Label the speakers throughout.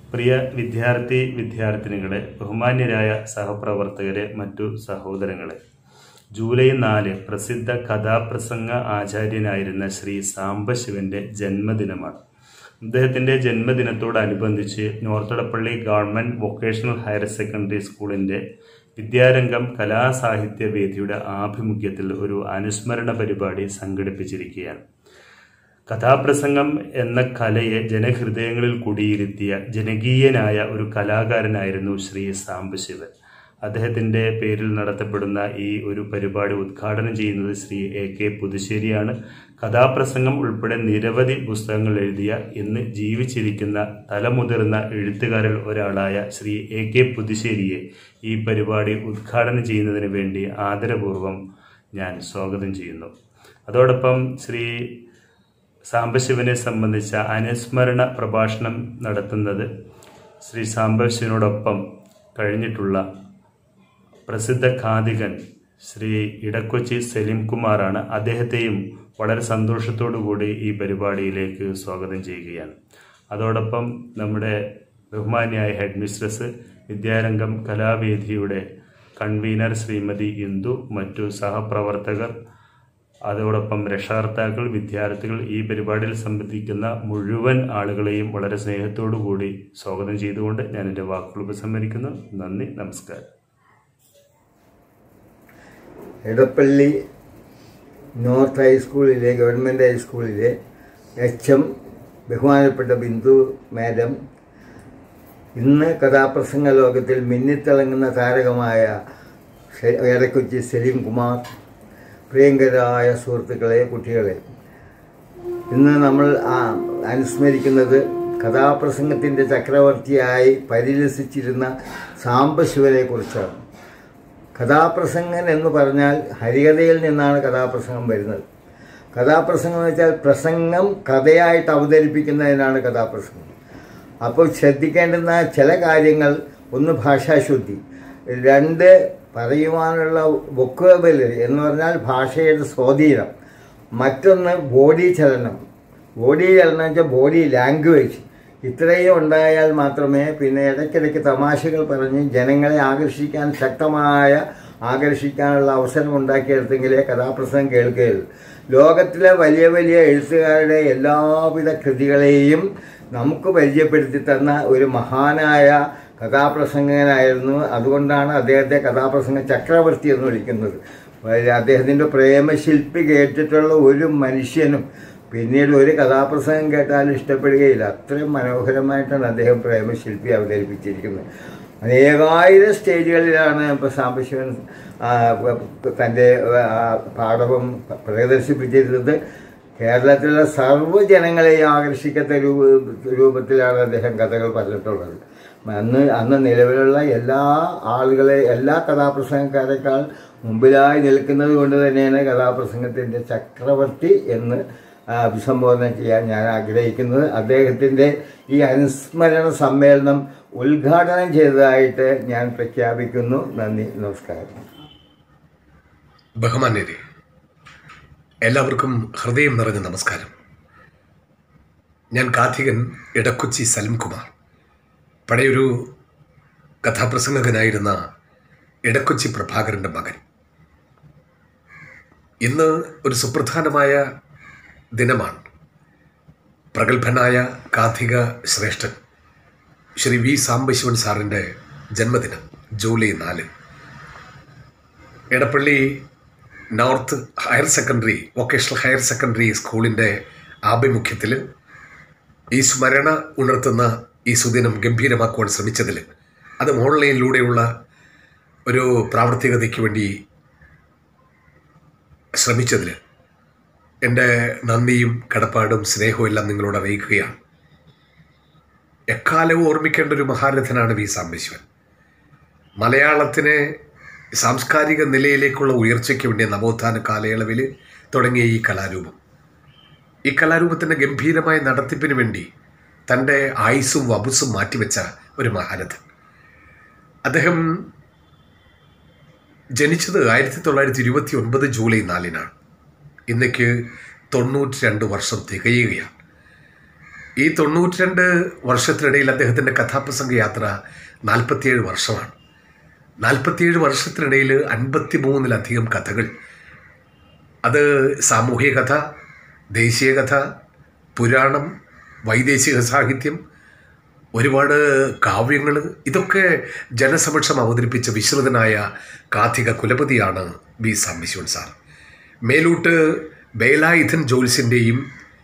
Speaker 1: പ്രിയ വിദ്യാർത്ഥി വിദ്യാർത്ഥിനികളെ ബഹുമാന്യരായ സഹപ്രവർത്തകരെ മറ്റു സഹോദരങ്ങളെ ജൂലൈ നാല് പ്രസിദ്ധ കഥാപ്രസംഗ ആചാര്യനായിരുന്ന ശ്രീ സാംബശിവന്റെ ജന്മദിനമാണ് അദ്ദേഹത്തിന്റെ ജന്മദിനത്തോടനുബന്ധിച്ച് നോർത്തടപ്പള്ളി ഗവൺമെന്റ് വൊക്കേഷണൽ ഹയർ സെക്കൻഡറി സ്കൂളിന്റെ വിദ്യാരംഗം കലാസാഹിത്യ വേദിയുടെ ആഭിമുഖ്യത്തിൽ ഒരു അനുസ്മരണ പരിപാടി സംഘടിപ്പിച്ചിരിക്കുകയാണ് കഥാപ്രസംഗം എന്ന കലയെ ജനഹൃദയങ്ങളിൽ കുടിയിരുത്തിയ ജനകീയനായ ഒരു കലാകാരനായിരുന്നു ശ്രീ സാംബശിവൻ അദ്ദേഹത്തിന്റെ പേരിൽ നടത്തപ്പെടുന്ന ഈ ഒരു പരിപാടി ഉദ്ഘാടനം ചെയ്യുന്നത് ശ്രീ എ കെ പുതുശ്ശേരിയാണ് കഥാപ്രസംഗം ഉൾപ്പെടെ നിരവധി പുസ്തകങ്ങൾ എഴുതിയ ഇന്ന് ജീവിച്ചിരിക്കുന്ന തലമുതിർന്ന എഴുത്തുകാരിൽ ഒരാളായ ശ്രീ എ കെ പുതുശ്ശേരിയെ ഈ പരിപാടി ഉദ്ഘാടനം ചെയ്യുന്നതിന് വേണ്ടി ആദരപൂർവ്വം ഞാൻ സ്വാഗതം ചെയ്യുന്നു അതോടൊപ്പം ശ്രീ സാംബശിവനെ സംബന്ധിച്ച അനുസ്മരണ പ്രഭാഷണം നടത്തുന്നത് ശ്രീ സാംബശിവനോടൊപ്പം കഴിഞ്ഞിട്ടുള്ള പ്രസിദ്ധ ഖാദികൻ ശ്രീ ഇടക്കൊച്ചി സലീം കുമാറാണ് അദ്ദേഹത്തെയും വളരെ സന്തോഷത്തോടു കൂടി ഈ പരിപാടിയിലേക്ക് സ്വാഗതം ചെയ്യുകയാണ് അതോടൊപ്പം നമ്മുടെ ബഹുമാന്യായ ഹെഡ് മിസ്ട്രസ് വിദ്യാരംഗം കലാവേദിയുടെ കൺവീനർ ശ്രീമതി ഇന്ദു മറ്റു സഹപ്രവർത്തകർ അതോടൊപ്പം രക്ഷകർത്താക്കൾ വിദ്യാർത്ഥികൾ ഈ പരിപാടിയിൽ സംബന്ധിക്കുന്ന മുഴുവൻ ആളുകളെയും വളരെ സ്നേഹത്തോടു കൂടി സ്വാഗതം ചെയ്തുകൊണ്ട് ഞാൻ എൻ്റെ വാക്കുകൾ ഉപസംഹരിക്കുന്നു നന്ദി നമസ്കാരം
Speaker 2: എടപ്പള്ളി നോർത്ത് ഹൈസ്കൂളിലെ ഗവൺമെൻറ് ഹൈസ്കൂളിലെ എച്ച് എം ബഹുമാനപ്പെട്ട ബിന്ദു മാഡം ഇന്ന് കഥാപ്രസംഗ ലോകത്തിൽ മിന്നിത്തിളങ്ങുന്ന താരകമായ ശെ- എടക്കൊച്ചി സലീം കുമാർ പ്രിയങ്കരായ സുഹൃത്തുക്കളെ കുട്ടികളെ ഇന്ന് നമ്മൾ ആ അനുസ്മരിക്കുന്നത് കഥാപ്രസംഗത്തിൻ്റെ ചക്രവർത്തിയായി പരിലസിച്ചിരുന്ന സാംബശിവനെ കുറിച്ചാണ് കഥാപ്രസംഗൻ എന്ന് പറഞ്ഞാൽ ഹരികഥയിൽ നിന്നാണ് കഥാപ്രസംഗം വരുന്നത് കഥാപ്രസംഗം എന്ന് വെച്ചാൽ പ്രസംഗം കഥയായിട്ട് അവതരിപ്പിക്കുന്നതിനാണ് കഥാപ്രസംഗം അപ്പോൾ ശ്രദ്ധിക്കേണ്ടുന്ന ചില കാര്യങ്ങൾ ഒന്ന് ഭാഷാശുദ്ധി രണ്ട് പറയുവാനുള്ള വൊക്കബുലറി എന്ന് പറഞ്ഞാൽ ഭാഷയുടെ സ്വാധീനം മറ്റൊന്ന് ബോഡി ചലനം ബോഡി ചലനം വെച്ചാൽ ബോഡി ലാംഗ്വേജ് ഇത്രയും ഉണ്ടായാൽ മാത്രമേ പിന്നെ ഇടയ്ക്കിടയ്ക്ക് തമാശകൾ പറഞ്ഞ് ജനങ്ങളെ ആകർഷിക്കാൻ ശക്തമായ ആകർഷിക്കാനുള്ള അവസരം ഉണ്ടാക്കിയെടുത്തെങ്കിലേ കഥാപ്രസംഗം കേൾക്കുകയുള്ളൂ ലോകത്തിലെ വലിയ വലിയ എഴുത്തുകാരുടെ എല്ലാവിധ കൃതികളെയും നമുക്ക് പരിചയപ്പെടുത്തി തന്ന ഒരു മഹാനായ കഥാപ്രസംഗനായിരുന്നു അതുകൊണ്ടാണ് അദ്ദേഹത്തെ കഥാപ്രസംഗ ചക്രവർത്തി എന്ന് വിളിക്കുന്നത് അദ്ദേഹത്തിൻ്റെ പ്രേമശില്പി കേട്ടിട്ടുള്ള ഒരു മനുഷ്യനും പിന്നീട് ഒരു കഥാപ്രസംഗം കേട്ടാലും ഇഷ്ടപ്പെടുകയില്ല അത്രയും മനോഹരമായിട്ടാണ് അദ്ദേഹം പ്രേമശില്പി അവതരിപ്പിച്ചിരിക്കുന്നത് അനേകായിരം സ്റ്റേജുകളിലാണ് ഇപ്പോൾ സാംബശിവൻ ആ, തൻ്റെ ആ, പാഠവും പ്രദർശിപ്പിച്ചിരുന്നത് കേരളത്തിലെ സർവ്വജനങ്ങളെയും ആകർഷിക്കത്ത രൂപ രൂപത്തിലാണ് അദ്ദേഹം കഥകൾ പറഞ്ഞിട്ടുള്ളത് അന്ന് അന്ന് നിലവിലുള്ള എല്ലാ ആളുകളെ എല്ലാ കഥാപ്രസംഗക്കാരെക്കാൾ മുമ്പിലായി നിൽക്കുന്നത് കൊണ്ട് തന്നെയാണ് കഥാപ്രസംഗത്തിൻ്റെ ചക്രവർത്തി എന്ന് ആ, അഭിസംബോധന ചെയ്യാൻ ഞാൻ ആഗ്രഹിക്കുന്നത് അദ്ദേഹത്തിൻ്റെ ഈ അനുസ്മരണ സമ്മേളനം ഉദ്ഘാടനം ചെയ്തതായിട്ട് ഞാൻ പ്രഖ്യാപിക്കുന്നു നന്ദി നമസ്കാരം
Speaker 3: ബഹുമാന്യരെ എല്ലാവർക്കും ഹൃദയം നിറഞ്ഞ നമസ്കാരം ഞാൻ കാഥികൻ ഇടക്കൊച്ചി സലിംകുമാർ പഴയൊരു കഥാപ്രസംഗകനായിരുന്ന ഇടക്കൊച്ചി പ്രഭാകരൻ്റെ മകൻ ഇന്ന് ഒരു സുപ്രധാനമായ ദിനമാണ് പ്രഗത്ഭനായ കാഥിക ശ്രേഷ്ഠൻ ശ്രീ വി സാംബശിവൻ സാറിൻ്റെ ജന്മദിനം ജൂലൈ നാല് Edappally north higher secondary vocational higher secondary സ്കൂളിൻ്റെ ആഭിമുഖ്യത്തിൽ ഈ സ്മരണ ഉണർത്തുന്ന ഈ സുദിനം ഗംഭീരമാക്കുവാൻ ശ്രമിച്ചതിൽ അത് ഓൺലൈനിലൂടെയുള്ള ഒരു പ്രാവർത്തികതയ്ക്ക് വേണ്ടി ശ്രമിച്ചതിൽ എൻ്റെ നന്ദിയും കടപ്പാടും സ്നേഹവും എല്ലാം നിങ്ങളോട് അറിയിക്കുകയാണ് എക്കാലവും ഓർമ്മിക്കേണ്ട ഒരു മഹാരഥനാണ് വി സാംബശിവൻ മലയാളത്തിനെ സാംസ്കാരിക നിലയിലേക്കുള്ള ഉയർച്ചയ്ക്ക് വേണ്ടിയ നവോത്ഥാന കാലയളവിൽ തുടങ്ങിയ ഈ കലാരൂപം ഈ കലാരൂപത്തിൻ്റെ ഗംഭീരമായ നടത്തിപ്പിന് വേണ്ടി തൻ്റെ ആയുസ്സും വബുസും മാറ്റിവെച്ച ഒരു മഹാരഥൻ അദ്ദേഹം ജനിച്ചത് ആയിരത്തി തൊള്ളായിരത്തി ഇരുപത്തി ഒൻപത് ജൂലൈ നാലിനാണ് ഇന്നേക്ക് തൊണ്ണൂറ്റി രണ്ട് വർഷം തികയുകയാണ് ഈ തൊണ്ണൂറ്റി രണ്ട് വർഷത്തിനിടയിൽ അദ്ദേഹത്തിൻ്റെ കഥാപ്രസംഗ യാത്ര നാൽപ്പത്തിയേഴ് വർഷമാണ് നാൽപ്പത്തിയേഴ് വർഷത്തിനിടയിൽ അൻപത്തി മൂന്നിലധികം കഥകൾ അത് സാമൂഹിക കഥ ദേശീയ കഥ പുരാണം വൈദേശിക സാഹിത്യം ഒരുപാട് കാവ്യങ്ങൾ ഇതൊക്കെ ജനസമക്ഷം അവതരിപ്പിച്ച വിശ്രുതനായ കാഥിക കുലപതിയാണ് വി സാംബിശിവൻ സാർ മേലൂട്ട് ബേലായുധൻ ജോൽസിൻ്റെയും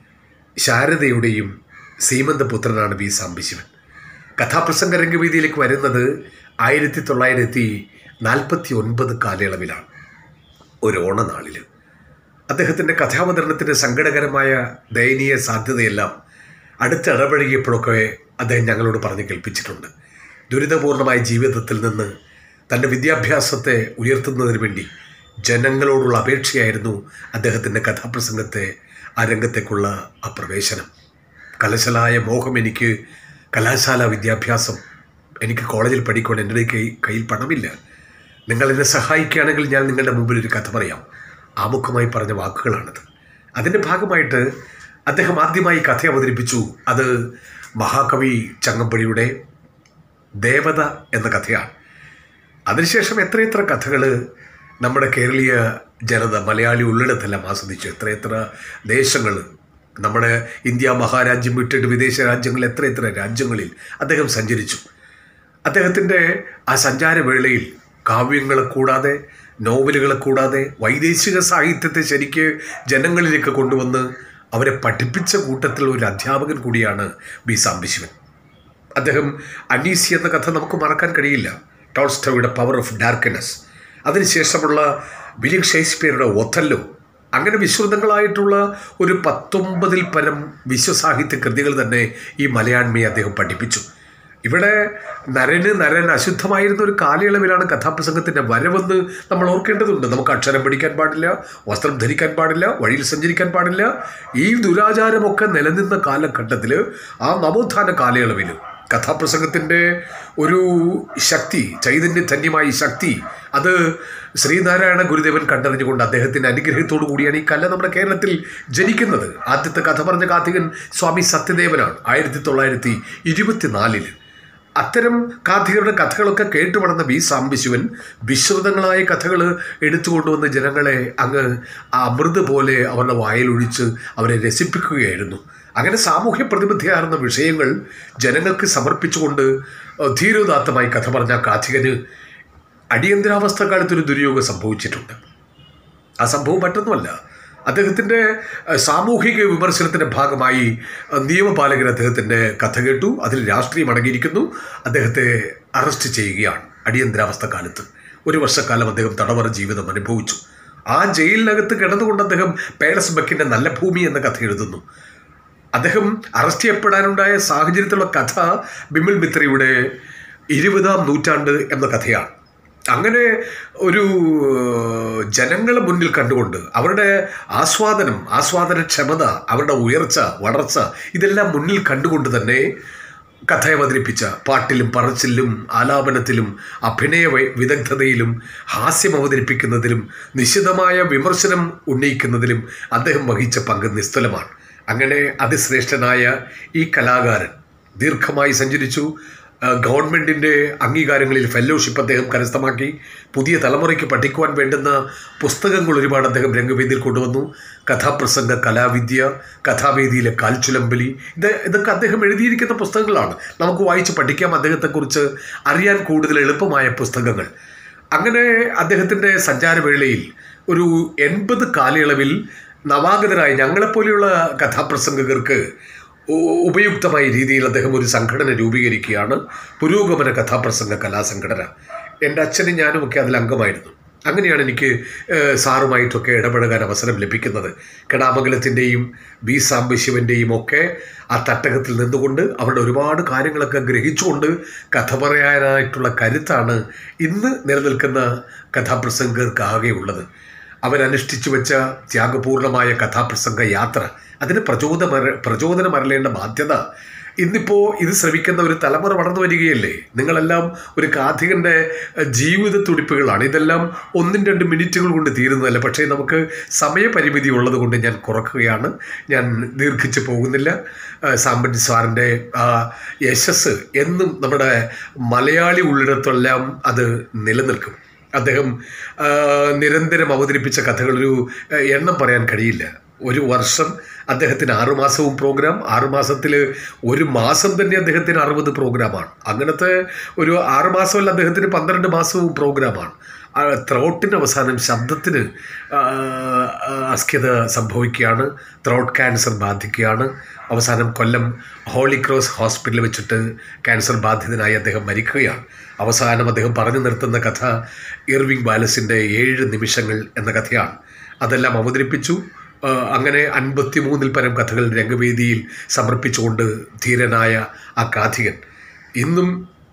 Speaker 3: ശാരദയുടെയും സീമന്തപുത്രനാണ് വി സാംബിശിവൻ കഥാപ്രസംഗ രംഗവേദിയിലേക്ക് വരുന്നത് ആയിരത്തി തൊള്ളായിരത്തി നാൽപ്പത്തി ഒൻപത് കാലയളവിലാണ് ഒരു ഓണനാളിൽ അദ്ദേഹത്തിൻ്റെ കഥാവതരണത്തിൻ്റെ സങ്കടകരമായ ദയനീയ സാധ്യതയെല്ലാം അടുത്ത് ഇടപഴകിയപ്പോഴൊക്കെ അദ്ദേഹം ഞങ്ങളോട് പറഞ്ഞു കേൾപ്പിച്ചിട്ടുണ്ട് ദുരിതപൂർണമായ ജീവിതത്തിൽ നിന്ന് തൻ്റെ വിദ്യാഭ്യാസത്തെ ഉയർത്തുന്നതിന് വേണ്ടി ജനങ്ങളോടുള്ള അപേക്ഷയായിരുന്നു അദ്ദേഹത്തിൻ്റെ കഥാപ്രസംഗത്തെ ആ രംഗത്തേക്കുള്ള ആ പ്രവേശനം കലശലായ മോഹം എനിക്ക് കലാശാല വിദ്യാഭ്യാസം എനിക്ക് കോളേജിൽ പഠിക്കുവാൻ എൻ്റെ കൈ കയ്യിൽ പണമില്ല നിങ്ങൾ എന്നെ സഹായിക്കുകയാണെങ്കിൽ ഞാൻ നിങ്ങളുടെ മുമ്പിൽ ഒരു കഥ പറയാം ആമുഖമായി പറഞ്ഞ വാക്കുകളാണത് അതിൻ്റെ ഭാഗമായിട്ട് അദ്ദേഹം ആദ്യമായി കഥ അവതരിപ്പിച്ചു അത് മഹാകവി ചങ്ങമ്പടിയുടെ ദേവത എന്ന കഥയാണ് അതിനുശേഷം എത്രയെത്ര കഥകൾ നമ്മുടെ കേരളീയ ജനത മലയാളി ഉള്ളിടത്തെല്ലാം ആസ്വദിച്ചു എത്രയെത്ര ദേശങ്ങൾ നമ്മുടെ ഇന്ത്യ മഹാരാജ്യം വിട്ടിട്ട് വിദേശ രാജ്യങ്ങൾ എത്രയെത്ര രാജ്യങ്ങളിൽ അദ്ദേഹം സഞ്ചരിച്ചു അദ്ദേഹത്തിൻ്റെ ആ സഞ്ചാരവേളയിൽ കാവ്യങ്ങളെ കൂടാതെ നോവലുകളെ കൂടാതെ വൈദേശിക സാഹിത്യത്തെ ശരിക്ക് ജനങ്ങളിലേക്ക് കൊണ്ടുവന്ന് അവരെ പഠിപ്പിച്ച കൂട്ടത്തിൽ ഒരു അധ്യാപകൻ കൂടിയാണ് ബി സാംബിശിവൻ അദ്ദേഹം അനീസി എന്ന കഥ നമുക്ക് മറക്കാൻ കഴിയില്ല ടോൾസ്റ്റോയുടെ പവർ ഓഫ് ഡാർക്ക്നെസ് അതിനുശേഷമുള്ള വില്യം ഷേക്സ്പിയറുടെ ഒത്തല്ലോ അങ്ങനെ വിശ്രുതങ്ങളായിട്ടുള്ള ഒരു പത്തൊമ്പതിൽ പരം വിശ്വസാഹിത്യ കൃതികൾ തന്നെ ഈ മലയാണ്മയെ അദ്ദേഹം പഠിപ്പിച്ചു ഇവിടെ നരന് നരൻ അശുദ്ധമായിരുന്ന ഒരു കാലയളവിലാണ് കഥാപ്രസംഗത്തിൻ്റെ വരവെന്ന് നമ്മൾ ഓർക്കേണ്ടതുണ്ട് നമുക്ക് അക്ഷരം പഠിക്കാൻ പാടില്ല വസ്ത്രം ധരിക്കാൻ പാടില്ല വഴിയിൽ സഞ്ചരിക്കാൻ പാടില്ല ഈ ദുരാചാരമൊക്കെ നിലനിന്ന കാലഘട്ടത്തിൽ ആ നവോത്ഥാന കാലയളവിൽ കഥാപ്രസംഗത്തിൻ്റെ ഒരു ശക്തി ചൈതന്യധന്യമായ ശക്തി അത് ശ്രീനാരായണ ഗുരുദേവൻ കണ്ടറിഞ്ഞുകൊണ്ട് അദ്ദേഹത്തിൻ്റെ അനുഗ്രഹത്തോടു കൂടിയാണ് ഈ കല നമ്മുടെ കേരളത്തിൽ ജനിക്കുന്നത് ആദ്യത്തെ കഥ പറഞ്ഞ കാർത്തികൻ സ്വാമി സത്യദേവനാണ് ആയിരത്തി തൊള്ളായിരത്തി ഇരുപത്തിനാലിൽ അത്തരം കാഥികരുടെ കഥകളൊക്കെ കേട്ടു വളർന്ന വി സാംബിശുവൻ വിശ്രുതങ്ങളായ കഥകൾ എടുത്തുകൊണ്ടുവന്ന് ജനങ്ങളെ അങ്ങ് ആ അമൃത് പോലെ അവരുടെ വായിലൊഴിച്ച് അവരെ രസിപ്പിക്കുകയായിരുന്നു അങ്ങനെ സാമൂഹ്യ പ്രതിബദ്ധയാർന്ന വിഷയങ്ങൾ ജനങ്ങൾക്ക് സമർപ്പിച്ചുകൊണ്ട് ധീരോദാത്തമായി കഥ പറഞ്ഞ കാഥികന് അടിയന്തരാവസ്ഥ കാലത്തൊരു ദുര്യോഗം സംഭവിച്ചിട്ടുണ്ട് ആ സംഭവം മറ്റൊന്നുമല്ല അദ്ദേഹത്തിൻ്റെ അഹ്, സാമൂഹിക വിമർശനത്തിൻ്റെ ഭാഗമായി അഹ്, നിയമപാലകർ അദ്ദേഹത്തിൻ്റെ കഥ കേട്ടു അതിൽ രാഷ്ട്രീയം അടങ്ങിയിരിക്കുന്നു അദ്ദേഹത്തെ അറസ്റ്റ് ചെയ്യുകയാണ് അടിയന്തരാവസ്ഥ കാലത്ത് ഒരു വർഷക്കാലം അദ്ദേഹം തടവറ ജീവിതം അനുഭവിച്ചു ആ ജയിലിനകത്ത് കിടന്നുകൊണ്ട് അദ്ദേഹം പേലസ് ബക്കിൻ്റെ നല്ല ഭൂമി എന്ന കഥ എഴുതുന്നു അദ്ദേഹം അറസ്റ്റ് ചെയ്യപ്പെടാനുണ്ടായ സാഹചര്യത്തിലുള്ള കഥ ബിമൽ മിത്രയുടെ ഇരുപതാം നൂറ്റാണ്ട് എന്ന കഥയാണ് അങ്ങനെ ഒരു ജനങ്ങളെ മുന്നിൽ കണ്ടുകൊണ്ട് അവരുടെ ആസ്വാദനം ആസ്വാദനക്ഷമത അവരുടെ ഉയർച്ച വളർച്ച ഇതെല്ലാം മുന്നിൽ കണ്ടുകൊണ്ട് തന്നെ കഥ അവതരിപ്പിച്ച പാട്ടിലും പറച്ചിലും ആലാപനത്തിലും അഭിനയ വൈ- വിദഗ്ധതയിലും ഹാസ്യം അവതരിപ്പിക്കുന്നതിലും നിശിതമായ വിമർശനം ഉന്നയിക്കുന്നതിലും അദ്ദേഹം വഹിച്ച പങ്ക് നിസ്തുലമാണ് അങ്ങനെ അതിശ്രേഷ്ഠനായ ഈ കലാകാരൻ ദീർഘമായി സഞ്ചരിച്ചു ആ, ഗവൺമെൻറ്റിൻ്റെ അംഗീകാരങ്ങളിൽ ഫെല്ലോഷിപ്പ് അദ്ദേഹം കരസ്ഥമാക്കി പുതിയ തലമുറയ്ക്ക് പഠിക്കുവാൻ വേണ്ടുന്ന പുസ്തകങ്ങൾ ഒരുപാട് അദ്ദേഹം രംഗവേദിയിൽ കൊണ്ടുവന്നു കഥാപ്രസംഗ കലാവിദ്യ കഥാവേദിയിലെ കാൽച്ചുലമ്പലി ഇത് ഇതൊക്കെ അദ്ദേഹം എഴുതിയിരിക്കുന്ന പുസ്തകങ്ങളാണ് നമുക്ക് വായിച്ച് പഠിക്കാം അദ്ദേഹത്തെക്കുറിച്ച് അറിയാൻ കൂടുതൽ എളുപ്പമായ പുസ്തകങ്ങൾ അങ്ങനെ അദ്ദേഹത്തിൻ്റെ സഞ്ചാരവേളയിൽ ഒരു എൺപത് കാലയളവിൽ നവാഗതരായ ഞങ്ങളെപ്പോലെയുള്ള കഥാപ്രസംഗകർക്ക് ഉ- ഉപയുക്തമായ രീതിയിൽ അദ്ദേഹം ഒരു സംഘടന രൂപീകരിക്കുകയാണ് പുരോഗമന കഥാപ്രസംഗ കലാസംഘടന എൻ്റെ അച്ഛനും ഞാനും ഒക്കെ അതിൽ അംഗമായിരുന്നു അങ്ങനെയാണ് എനിക്ക് ഏഹ്, സാറുമായിട്ടൊക്കെ ഇടപഴകാൻ അവസരം ലഭിക്കുന്നത് കടാമംഗലത്തിൻ്റെയും ബി സാംബശിവൻ്റെയും ഒക്കെ ആ തട്ടകത്തിൽ നിന്നുകൊണ്ട് അവരുടെ ഒരുപാട് കാര്യങ്ങളൊക്കെ ഗ്രഹിച്ചുകൊണ്ട് കഥ പറയാനായിട്ടുള്ള കരുത്താണ് ഇന്ന് നിലനിൽക്കുന്ന കഥാപ്രസംഗർക്ക് ആകെയുള്ളത് അവരനുഷ്ഠിച്ചു വെച്ച ത്യാഗപൂർണമായ കഥാപ്രസംഗ യാത്ര അതിന് പ്രചോദമര പ്രചോദനമരലേണ്ട ബാധ്യത ഇന്നിപ്പോൾ ഇത് ശ്രമിക്കുന്ന ഒരു തലമുറ വളർന്നു വരികയല്ലേ നിങ്ങളെല്ലാം ഒരു കാഥികൻ്റെ ജീവിത തുടിപ്പുകളാണ് ഇതെല്ലാം ഒന്നും രണ്ട് മിനിറ്റുകൾ കൊണ്ട് തീരുന്നതല്ല പക്ഷേ നമുക്ക് സമയപരിമിതി ഉള്ളത് കൊണ്ട് ഞാൻ കുറക്കുകയാണ് ഞാൻ ദീർഘിച്ച് പോകുന്നില്ല ആ, സാമ്പൻ സാറിൻ്റെ ആ യശസ് എന്നും നമ്മുടെ മലയാളി ഉള്ളിടത്തെല്ലാം അത് നിലനിൽക്കും അദ്ദേഹം ആ, നിരന്തരം അവതരിപ്പിച്ച കഥകളൊരു ആ, എണ്ണം പറയാൻ കഴിയില്ല ഒരു വർഷം അദ്ദേഹത്തിന് ആറുമാസവും പ്രോഗ്രാം ആറുമാസത്തിൽ ഒരു മാസം തന്നെ അദ്ദേഹത്തിന് അറുപത് പ്രോഗ്രാമാണ് അങ്ങനത്തെ ഒരു ആറുമാസമല്ല അദ്ദേഹത്തിന് പന്ത്രണ്ട് മാസവും പ്രോഗ്രാമാണ് ആ ത്രോട്ടിന് അവസാനം ശബ്ദത്തിന് ആ, ആ, അസ്ഖ്യത സംഭവിക്കുകയാണ് ത്രോട്ട് ക്യാൻസർ ബാധിക്കുകയാണ് അവസാനം കൊല്ലം ഹോളി ക്രോസ് ഹോസ്പിറ്റലിൽ വെച്ചിട്ട് ക്യാൻസർ ബാധിതനായി അദ്ദേഹം മരിക്കുകയാണ് അവസാനം അദ്ദേഹം പറഞ്ഞു നിർത്തുന്ന കഥ ഇർവിംഗ് ബാലസിൻ്റെ ഏഴ് നിമിഷങ്ങൾ എന്ന കഥയാണ് അതെല്ലാം അവതരിപ്പിച്ചു ആ, അങ്ങനെ അൻപത്തി മൂന്നിൽ പരം കഥകൾ രംഗവേദിയിൽ സമർപ്പിച്ചുകൊണ്ട് ധീരനായ ആ കാഥികൻ ഇന്നും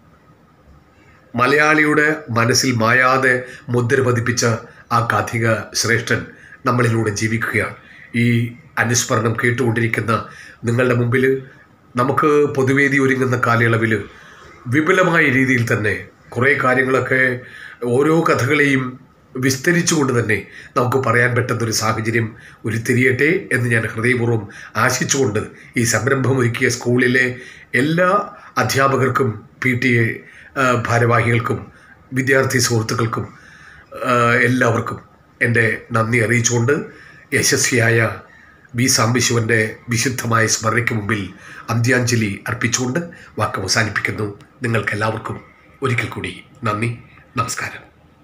Speaker 3: മലയാളിയുടെ മനസ്സിൽ മായാതെ മുദ്ര പതിപ്പിച്ച ആ കാഥിക ശ്രേഷ്ഠൻ നമ്മളിലൂടെ ജീവിക്കുകയാണ് ഈ അനുസ്മരണം കേട്ടുകൊണ്ടിരിക്കുന്ന നിങ്ങളുടെ മുമ്പിൽ നമുക്ക് പൊതുവേദി ഒരുങ്ങുന്ന കാലയളവിൽ വിപുലമായ രീതിയിൽ തന്നെ കുറേ കാര്യങ്ങളൊക്കെ ഓരോ കഥകളെയും വിസ്തരിച്ചുകൊണ്ട് തന്നെ നമുക്ക് പറയാൻ പറ്റുന്നൊരു സാഹചര്യം ഉരുത്തിരിയട്ടെ എന്ന് ഞാൻ ഹൃദയപൂർവ്വം ആശിച്ചുകൊണ്ട് ഈ സംരംഭം ഒരുക്കിയ സ്കൂളിലെ എല്ലാ അധ്യാപകർക്കും പി ടി എ ഭാരവാഹികൾക്കും വിദ്യാർത്ഥി സുഹൃത്തുക്കൾക്കും ആ, എല്ലാവർക്കും എൻ്റെ നന്ദി അറിയിച്ചുകൊണ്ട് യശസ്വിയായ ബി സാംബിശിവൻ്റെ വിശുദ്ധമായ സ്മരണയ്ക്ക് മുമ്പിൽ അന്ത്യാഞ്ജലി അർപ്പിച്ചുകൊണ്ട് വാക്ക് അവസാനിപ്പിക്കുന്നു നിങ്ങൾക്കെല്ലാവർക്കും ഒരിക്കൽ കൂടി നന്ദി നമസ്കാരം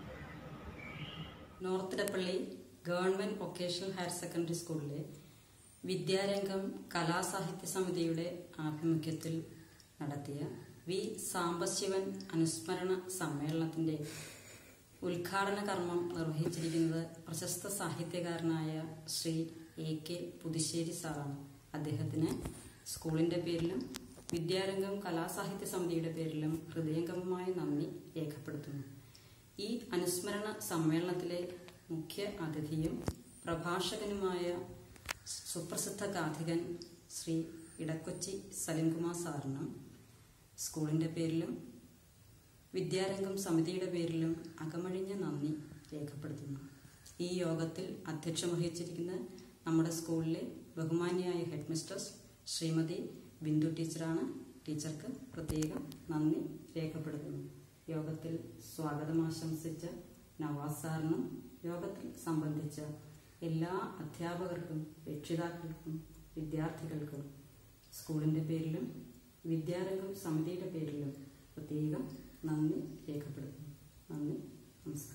Speaker 4: നോർത്തിടപ്പള്ളി ഗവൺമെന്റ് വൊക്കേഷണൽ ഹയർ സെക്കൻഡറി സ്കൂളിലെ വിദ്യാരംഗം കലാസാഹിത്യ സമിതിയുടെ ആഭിമുഖ്യത്തിൽ നടത്തിയ വി സാംബശിവൻ അനുസ്മരണ സമ്മേളനത്തിന്റെ ഉദ്ഘാടന കർമ്മം നിർവഹിച്ചിരിക്കുന്നത് പ്രശസ്ത സാഹിത്യകാരനായ ശ്രീ എ കെ പുതുശ്ശേരി സാറാണ് അദ്ദേഹത്തിന് സ്കൂളിന്റെ പേരിലും വിദ്യാരംഗം കലാസാഹിത്യ സമിതിയുടെ പേരിലും ഹൃദയംഗമമായ നന്ദി രേഖപ്പെടുത്തുന്നു ഈ അനുസ്മരണ സമ്മേളനത്തിലെ മുഖ്യ അതിഥിയും പ്രഭാഷകനുമായ സുപ്രസിദ്ധ ഗാഥികൻ ശ്രീ ഇടക്കൊച്ചി സലിംകുമാർ സാറിനും സ്കൂളിന്റെ പേരിലും വിദ്യാരംഗം സമിതിയുടെ പേരിലും അകമഴിഞ്ഞ നന്ദി രേഖപ്പെടുത്തുന്നു ഈ യോഗത്തിൽ അധ്യക്ഷം വഹിച്ചിരിക്കുന്ന നമ്മുടെ സ്കൂളിലെ ബഹുമാന്യായ ഹെഡ് മിസ്റ്റേഴ്സ് ശ്രീമതി ബിന്ദു ടീച്ചറാണ് ടീച്ചർക്ക് പ്രത്യേകം നന്ദി രേഖപ്പെടുത്തുന്നു യോഗത്തിൽ സ്വാഗതം ആശംസിച്ച നവാസ് സാറിനും യോഗത്തിൽ സംബന്ധിച്ച എല്ലാ അധ്യാപകർക്കും രക്ഷിതാക്കൾക്കും വിദ്യാർത്ഥികൾക്കും സ്കൂളിന്റെ പേരിലും വിദ്യാരംഗം സമിതിയുടെ പേരിലും പ്രത്യേകം നന്ദി രേഖപ്പെടുത്തുന്നു നന്ദി നമസ്കാരം